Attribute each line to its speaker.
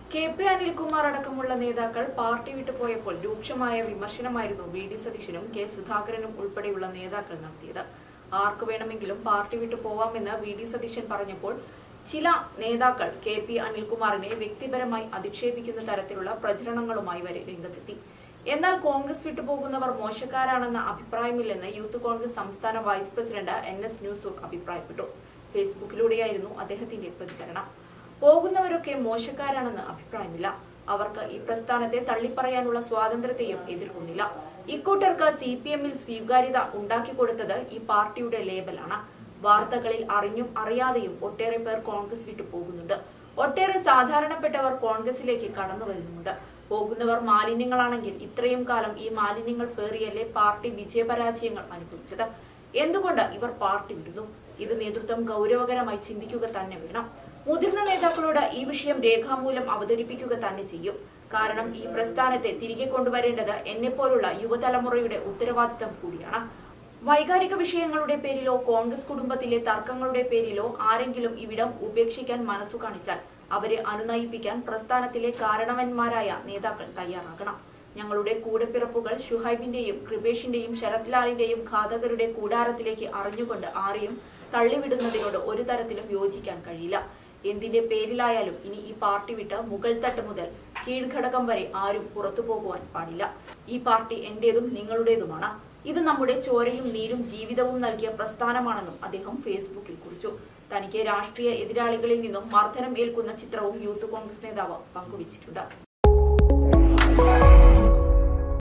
Speaker 1: K P Anilkumar അടക്കമുള്ള നേതാക്കൾ party വിട്ടുപോയപ്പോൾ രൂക്ഷമായ വിമർശനമായിരുന്നു വി ഡി സതീശനും കെ സുധാകരനും ഉൾപ്പെടെയുള്ള നേതാക്കൾ നടത്തിയത് ആർക്കു വേണമെങ്കിലും പാർട്ടി വിട്ടു പോവാമെന്ന് വി ഡി സതീശൻ പറഞ്ഞപ്പോൾ ചില നേതാക്കൾ കെ പി അനിൽകുമാറിനെ വ്യക്തിപരമായി അധിക്ഷേപിക്കുന്ന തരത്തിലുള്ള പ്രചരണങ്ങളുമായി വരെ രംഗത്തെത്തി എന്നാൽ കോൺഗ്രസ് വിട്ടുപോകുന്നവർ മോശക്കാരാണെന്ന അഭിപ്രായമില്ലെന്ന് യൂത്ത് കോൺഗ്രസ് സംസ്ഥാന vice president N S Nusoor അഭിപ്രായപ്പെട്ടു ഫേസ്ബുക്കിലൂടെയായിരുന്നു അദ്ദേഹത്തിന്റെ പ്രതികരണം പോകുന്നവരൊക്കെ മോശക്കാരാണെന്ന് അഭിപ്രായമില്ല അവർക്ക് ഈ പ്രസ്ഥാനത്തെ തള്ളിപ്പറയാനുള്ള സ്വാതന്ത്ര്യത്തെയും എതിർക്കുന്നില്ല ഇക്കൂട്ടർക്ക് സി പി എമ്മിൽ സ്വീകാര്യത ഉണ്ടാക്കിക്കൊടുത്തത് ഈ പാർട്ടിയുടെ ലേബലാണ് വാർത്തകളിൽ അറിഞ്ഞും അറിയാതെയും ഒട്ടേറെ പേർ കോൺഗ്രസ് വിട്ടു പോകുന്നുണ്ട് ഒട്ടേറെ സാധാരണപ്പെട്ടവർ കോൺഗ്രസിലേക്ക് കടന്നു വരുന്നുമുണ്ട് പോകുന്നവർ മാലിന്യങ്ങളാണെങ്കിൽ ഇത്രയും കാലം ഈ മാലിന്യങ്ങൾ പേറിയല്ലേ പാർട്ടി വിജയപരാജയങ്ങൾ അനുഭവിച്ചത് എന്തുകൊണ്ട് ഇവർ പാർട്ടി വിടുന്നു ഇത് നേതൃത്വം ഗൗരവകരമായി ചിന്തിക്കുക തന്നെ വേണം മുതിർന്ന നേതാക്കളോട് ഈ വിഷയം രേഖാമൂലം അവതരിപ്പിക്കുക തന്നെ ചെയ്യും കാരണം ഈ പ്രസ്ഥാനത്തെ തിരികെ കൊണ്ടുവരേണ്ടത് എന്നെപ്പോലുള്ള യുവതലമുറയുടെ ഉത്തരവാദിത്തം കൂടിയാണ് വൈകാരിക വിഷയങ്ങളുടെ പേരിലോ കോൺഗ്രസ് കുടുംബത്തിലെ തർക്കങ്ങളുടെ പേരിലോ ആരെങ്കിലും ഇവിടം ഉപേക്ഷിക്കാൻ മനസ്സു കാണിച്ചാൽ അവരെ അനുനയിപ്പിക്കാൻ പ്രസ്ഥാനത്തിലെ കാരണവന്മാരായ നേതാക്കൾ തയ്യാറാകണം ഞങ്ങളുടെ കൂടെപ്പിറപ്പുകൾ ഷുഹൈബിന്റെയും കൃപേഷിന്റെയും ശരത് ലാലിന്റെയും ഘാതകരുടെ കൂടാരത്തിലേക്ക് അറിഞ്ഞുകൊണ്ട് ആരെയും തള്ളിവിടുന്നതിനോട് ഒരു തരത്തിലും യോജിക്കാൻ കഴിയില്ല എന്തിന്റെ പേരിലായാലും ഇനി ഈ പാർട്ടി വിട്ട് മുകൾ തട്ട് മുതൽ കീഴ്ഘടകം വരെ ആരും പുറത്തു പോകുവാൻ പാടില്ല ഈ പാർട്ടി എന്റേതും നിങ്ങളുടേതുമാണ് ഇത് നമ്മുടെ ചോരയും നീരും ജീവിതവും നൽകിയ പ്രസ്ഥാനമാണെന്നും അദ്ദേഹം ഫേസ്ബുക്കിൽ കുറിച്ചു തനിക്ക് രാഷ്ട്രീയ എതിരാളികളിൽ നിന്നും മർദ്ദനം ഏൽക്കുന്ന ചിത്രവും യൂത്ത് കോൺഗ്രസ് നേതാവ് പങ്കുവച്ചിട്ടുണ്ട്